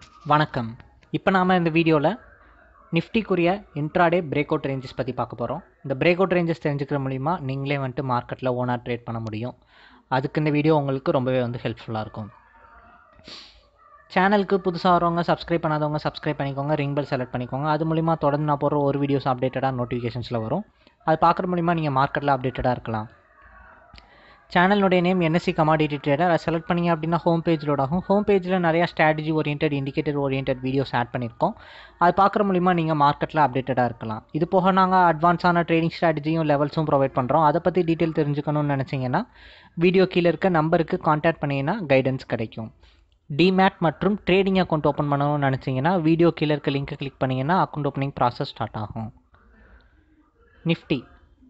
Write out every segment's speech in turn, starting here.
வணக்கம் இப்போ நாம் இந்த வீடியோவில் நிஃப்டிக்குரிய இன்ட்ராடே பிரேக் அவுட் ரேஞ்சஸ் பற்றி பார்க்க போகிறோம் இந்த பிரேக் அவுட் ரேஞ்சஸ் தெரிஞ்சுக்கிற மூலிமா நீங்களே வந்துட்டு மார்க்கெட்டில் ஓனாக ட்ரேட் பண்ண முடியும் அதுக்கு இந்த வீடியோ உங்களுக்கு ரொம்பவே வந்து ஹெல்ப்ஃபுல்லாக இருக்கும் சேனலுக்கு புதுசாக வரவங்க சப்ஸ்கிரைப் பண்ணாதவங்க சப்ஸ்கிரைப் பண்ணிக்கோங்க ரிங் பெல் செலக்ட் பண்ணிக்கோங்க அது மூலிமா தொடர்ந்து நான் போடுற ஒரு வீடியோஸ் அப்டேட்டடாக நோட்டிஃபிகேஷன்ஸில் வரும் அது பார்க்குற மூலிமா நீங்கள் மார்க்கெட்டில் அப்டேட்டடாக இருக்கலாம் சேனலுடைய நேம் என்எஸ்சி கமாடிட்டி ட்ரேடர் அதை செலக்ட் பண்ணிங்க அப்படின்னா ஹோம் பேஜ் லோட் ஆகும் ஹோம் பேஜில் நிறையா strategy orient indicator orient videos add பண்ணியிருக்கோம் அது பார்க்குற மூலிமா நீங்கள் மார்க்கெட்டில் அப்டேட்டடாக இருக்கலாம் இது போக நாங்கள் அட்வான்ஸான ட்ரேடிங் ஸ்ட்ராட்டஜியும் லெவல்ஸும் ப்ரொவைட் பண்ணுறோம் அதை பற்றி டீட்டெயில் தெரிஞ்சுக்கணும்னு நினச்சிங்கன்னா வீடியோ கீழே இருக்க நம்பருக்கு காண்டாக்ட் பண்ணிங்கன்னா கைடன்ஸ் கிடைக்கும் டிமேட் மற்றும் ட்ரேடிங் அக்கௌண்ட் ஓப்பன் பண்ணணும்னு நினச்சிங்கன்னா வீடியோ கீழே இருக்க லிங்க்கை கிளிக் பண்ணிங்கன்னா அக்கௌண்ட் ஓப்பனிங் ப்ராசஸ் ஸ்டார்ட் ஆகும் நிஃப்டி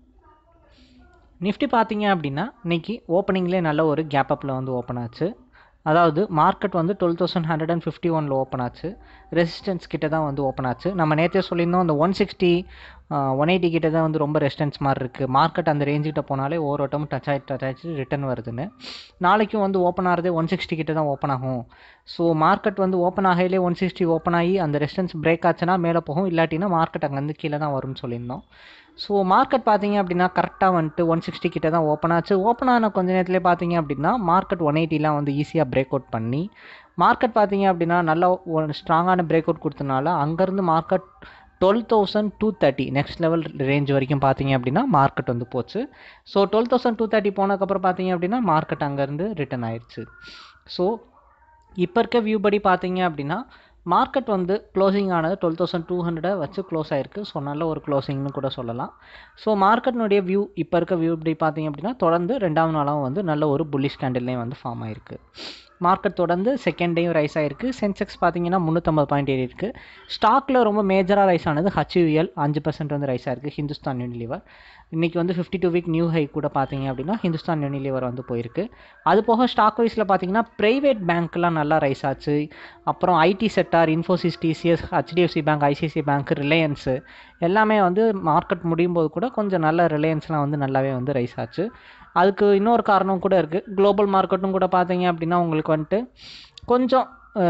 நிஃப்டி பார்த்தீங்க அப்படின்னா இன்றைக்கி ஓப்பனிங்லேயே நல்ல ஒரு கேப் அப்பில் வந்து ஓப்பன் ஆச்சு அதாவது மார்க்கெட் வந்து twelve thousand hundred and fifty ஒனில் ஓப்பன் ஆச்சு ரெசிஸ்டன்ஸ் கிட்ட தான் வந்து ஓப்பன் ஆச்சு நம்ம நேற்றே சொல்லியிருந்தோம் அந்த ஒன் சிக்ஸ்டி ஒன் எயிட்டி கிட்ட தான் வந்து ரொம்ப ரெசிஸ்டன்ஸ் மாதிரி இருக்குது மார்க்கெட் அந்த ரேஞ்சுக்கிட்ட போனாலே ஒவ்வொரு வட்டமும் டச் ஆகி டச் ஆகிட்டு ரிட்டன் வருதுன்னு நாளைக்கும் வந்து ஓப்பன் ஆகிறதே ஒன் சிக்ஸ்டி கிட்ட தான் ஓப்பன் ஆகும் ஸோ மார்க்கெட் வந்து ஓப்பன் ஆகையிலே ஒன் சிக்ஸ்டி ஓப்பன் ஆகி அந்த ரெசிஸ்டன்ஸ் பிரேக் ஆச்சுன்னா மேலே போகும் இல்லாட்டினா மார்க்கெட் அங்கேருந்து கீழே தான் வரும்னு சொல்லியிருந்தோம் ஸோ மார்க்கெட் பார்த்தீங்க அப்படின்னா கரெக்டாக வந்துட்டு ஒன் சிக்ஸ்டி கிட்ட தான் ஓப்பன் ஆச்சு ஓப்பன் ஆன கொஞ்ச நேரத்துலேயே பார்த்தீங்க அப்படின்னா மார்க்கெட் ஒன் எயிட்டிலாம் வந்து ஈஸியாக பிரேக் அவுட் பண்ணி மார்க்கெட் பார்த்தீங்க அப்படின்னா நல்ல ஒரு ஸ்ட்ராங்கான பிரேக் அவுட் கொடுத்தனால அங்கேருந்து market twelve thousand two thirty next level range வரைக்கும் பார்த்தீங்க அப்படின்னா மார்க்கெட் வந்து போச்சு so twelve thousand two thirty போனதுக்கப்புறம் பார்த்தீங்க அப்படின்னா மார்க்கெட் அங்கேருந்து ரிட்டன் ஆயிடுச்சு ஸோ இப்போ இருக்க வியூ படி பார்த்தீங்க அப்படின்னா மார்க்கெட் வந்து க்ளோசிங் ஆனது டுவெல் தௌசண்ட் டூ ஹண்ட்ரடை வச்சு க்ளோஸ் ஆயிருக்கு ஸோ நல்ல ஒரு க்ளோசிங்னு கூட சொல்லலாம் ஸோ மார்க்கெட்னுடைய வியூ இப்போ இருக்க வியூ இப்படி பார்த்தீங்க அப்படின்னா தொடர்ந்து ரெண்டாவது நாளாகவும் வந்து நல்ல ஒரு புல்லிஷ் கேண்டில்லையும் வந்து ஃபார்ம் ஆயிருக்கு மார்க்கெட் தொடர்ந்து செகண்ட் டேயும் ரைஸ் ஆயிருக்கு சென்செக்ஸ் பார்த்தீங்கன்னா முந்நூற்றம்பது பாயிண்ட் ஏறி இருக்குது ஸ்டாக்கில் ரொம்ப மேஜராக ரைஸ் ஆனது ஹச்யூஎல் அஞ்சு பர்சன்ட் வந்து ரைஸ் ஆயிருக்கு ஹிந்துஸ்தான் யூனிலிவர் இன்றைக்கி வந்து fifty two week new high கூட பார்த்தீங்க அப்படின்னா ஹிந்துஸ்தான் யூனிலிவர் வந்து போயிருக்கு அது போக ஸ்டாக் வைஸில் பார்த்தீங்கன்னா ப்ரைவேட் பேங்க்லாம் நல்லா ரைஸ் ஆச்சு அப்புறம் IT sector Infosys TCS HDFC bank ICICI bank Reliance எல்லாமே வந்து மார்க்கெட் முடியும் போது கூட கொஞ்சம் நல்ல ரிலையன்ஸ்லாம் வந்து நல்லாவே வந்து ரைஸ் ஆச்சு அதுக்கு இன்னொரு காரணம் கூட இருக்குது குளோபல் மார்க்கெட்டும் கூட பார்த்தீங்க அப்படின்னா உங்களுக்கு வந்துட்டு கொஞ்சம்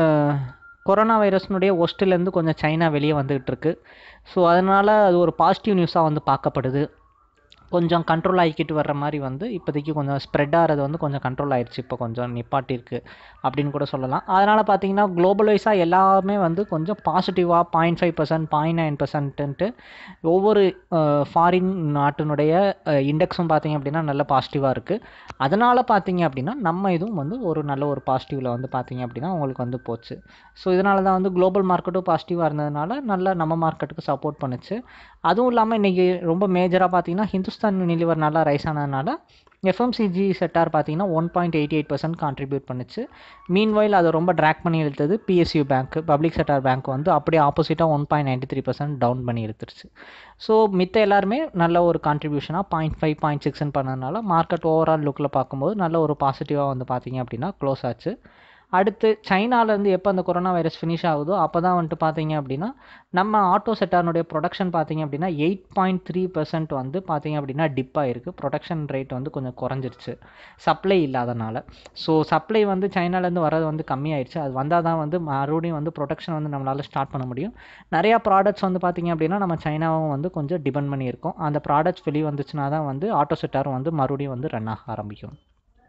கொரோனா வைரஸ்னுடைய ஒஸ்ட்டிலேருந்து கொஞ்சம் சைனா வெளியே வந்துகிட்டு இருக்கு ஸோ அதனால் அது ஒரு பாசிட்டிவ் நியூஸாக வந்து பார்க்கப்படுது கொஞ்சம் கண்ட்ரோல் ஆகிக்கிட்டு வர்ற மாதிரி வந்து இப்போதைக்கு கொஞ்சம் ஸ்ப்ரெட் ஆகிறது வந்து கொஞ்சம் கண்ட்ரோல் ஆயிடுச்சு இப்போ கொஞ்சம் நிப்பாட்டிருக்கு அப்படின்னு கூட சொல்லலாம் அதனால் பார்த்தீங்கன்னா குளோபல் வைஸாக எல்லாமே வந்து கொஞ்சம் பாசிட்டிவாக point five percent point nine percent ஒவ்வொரு ஃபாரின் நாட்டினுடைய இண்டெக்ஸும் பார்த்தீங்க அப்படின்னா நல்ல பாசிட்டிவாக இருக்குது அதனால் பார்த்தீங்க அப்படின்னா நம்ம இதுவும் வந்து ஒரு நல்ல ஒரு பாசிட்டிவில் வந்து பார்த்தீங்க அப்படின்னா உங்களுக்கு வந்து போச்சு ஸோ இதனால தான் வந்து குளோபல் மார்க்கெட்டும் பாசிட்டிவாக இருந்ததுனால நல்லா நம்ம மார்க்கெட்டுக்கு சப்போர்ட் பண்ணுச்சு அதுவும் இல்லாமல் இன்றைக்கி ரொம்ப மேஜராக பார்த்தீங்கன்னா ஹிந்துஸ்தான் யூனிலிவர் நல்லா ரைஸ் ஆனதுனால எஃப்எம்சிஜி செட்டார் பார்த்தீங்கன்னா one point eighty eight percent contribute பண்ணுச்சு மீன்வைல் அதை ரொம்ப ட்ராக் பண்ணி இழுத்தது PSU bank public sector bank வந்து அப்படியே ஆப்போசிட்டாக one point ninety three percent down பண்ணி எடுத்துருச்சு ஸோ மித்த எல்லாருமே நல்ல ஒரு கான்ட்ரிபியூஷனாக பாயிண்ட் ஃபைவ் பாயிண்ட் சிக்ஸ்னு பண்ணதுனால மார்க்கெட் ஓவரால் லுக்கில் பார்க்கும்போது நல்ல ஒரு பாசிட்டிவாக வந்து பார்த்தீங்க அப்படின்னா க்ளோஸ் ஆச்சு அடுத்து சைனாலேருந்து எப்போ அந்த கொரோனா வைரஸ் ஃபினிஷ் ஆகுதோ அப்போ தான் வந்துட்டு பார்த்தீங்க அப்படின்னா நம்ம ஆட்டோ செட்டார்னுடைய ப்ரொடக்ஷன் பார்த்தீங்க அப்படின்னா எயிட் பாயிண்ட் த்ரீ பர்சன்ட் வந்து பார்த்தீங்க அப்படின்னா டிப் ஆகிருக்கு ப்ரொடக்ஷன் ரேட் வந்து கொஞ்சம் குறைஞ்சிருச்சு சப்ளை இல்லாதனால ஸோ சப்ளை வந்து சைனாலேருந்து வர்றது வந்து கம்மியாயிடுச்சு அது வந்தால் தான் வந்து மறுபடியும் வந்து ப்ரொடக்ஷன் வந்து நம்மளால் ஸ்டார்ட் பண்ண முடியும் நிறையா ப்ராடக்ட்ஸ் வந்து பார்த்திங்க அப்படின்னா நம்ம சைனாவும் வந்து கொஞ்சம் டிபெண்ட் பண்ணியிருக்கோம் அந்த ப்ராடக்ட்ஸ் வெளியே வந்துச்சுன்னா தான் வந்து ஆட்டோ செட்டாரும் வந்து மறுபடியும் வந்து ரன் ஆக ஆரம்பிக்கும்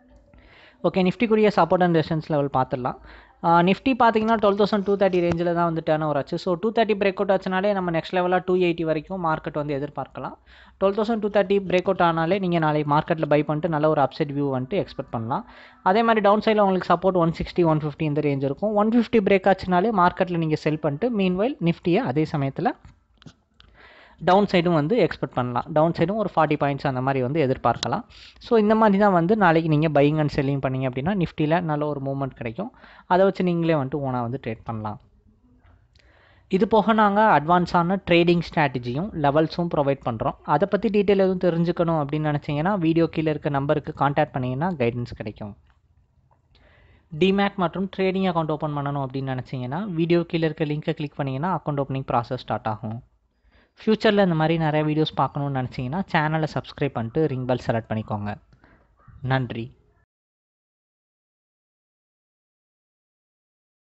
ஓகே நிஃப்டிக்குரிய சப்போர்ட் அண்ட் ரெசன்ஸ் லெவல் பார்த்துடலாம் நிஃப்டி பார்த்தீங்கன்னா டுவெல் தௌசண்ட் டூ தேர்ட்டி ரேஞ்சில் தான் வந்து டேர்ன் ஓவர் ஆச்சு so two thirty break out ஆச்சுனாலே நம்ம நெக்ஸ்ட் லெவலாக டூ எயிட்டி வரைக்கும் மார்க்கெட் வந்து எதிர்பார்க்கலாம் twelve thousand two thirty break out ஆனாலே நீங்கள் நாளைக்கு மார்க்கெட்டில் பை பண்ணிட்டு நல்ல ஒரு அப்சைட் வியூ வந்துட்டு எக்ஸ்பெக்ட் பண்ணலாம் அதே மாதிரி டவுன் சைடில் உங்களுக்கு support one sixty one fifty இந்த ரேஞ்ச் இருக்கும் ஒன் ஃபிஃப்டி பிரேக் ஆச்சுனாலே மார்க்கெட்டில் நீங்கள் செல் பண்ணிட்டு மீன்வைல் நிஃப்டியை அதே சமயத்தில் டவுன் சைடும் வந்து எக்ஸ்பெக்ட் பண்ணலாம் டவுன் சைடும் ஒரு ஃபார்ட்டி பாயிண்ட்ஸ் அந்த மாதிரி வந்து எதிர்பார்க்கலாம் ஸோ இந்த மாதிரி தான் வந்து நாளைக்கு நீங்கள் பையிங் அண்ட் செல்லிங் பண்ணிங்க அப்படின்னா நிஃப்டியில் நல்ல ஒரு மூவ்மெண்ட் கிடைக்கும் அதை வச்சு நீங்களே வந்துட்டு ஓனாக வந்து ட்ரேட் பண்ணலாம் இது போக நாங்கள் அட்வான்ஸான ட்ரேடிங் ஸ்ட்ராட்டஜியும் லெவல்ஸும் ப்ரொவைட் பண்ணுறோம் அதை பற்றி டீட்டெயில் எதுவும் தெரிஞ்சுக்கணும் அப்படின்னு நினச்சிங்கன்னா வீடியோ கீழே இருக்க நம்பருக்கு காண்டாக்ட் பண்ணிங்கன்னா கைடன்ஸ் கிடைக்கும் டிமேட் மற்றும் ட்ரேடிங் அக்கௌண்ட் ஓப்பன் பண்ணணும் அப்படின்னு நினச்சிங்கன்னா வீடியோ கீழே இருக்க லிங்க்கை கிளிக் பண்ணிங்கன்னா அக்கௌண்ட் ஓப்பனிங் ப்ராசஸ் ஸ்டார்ட் ஆகும் ஃப்யூச்சரில் இந்த மாதிரி நிறைய வீடியோஸ் பார்க்கணுன்னு நினச்சிங்கன்னா சேனலை சப்ஸ்கிரைப் பண்ணிட்டு ரிங் பெல் செலக்ட் பண்ணிக்கோங்க நன்றி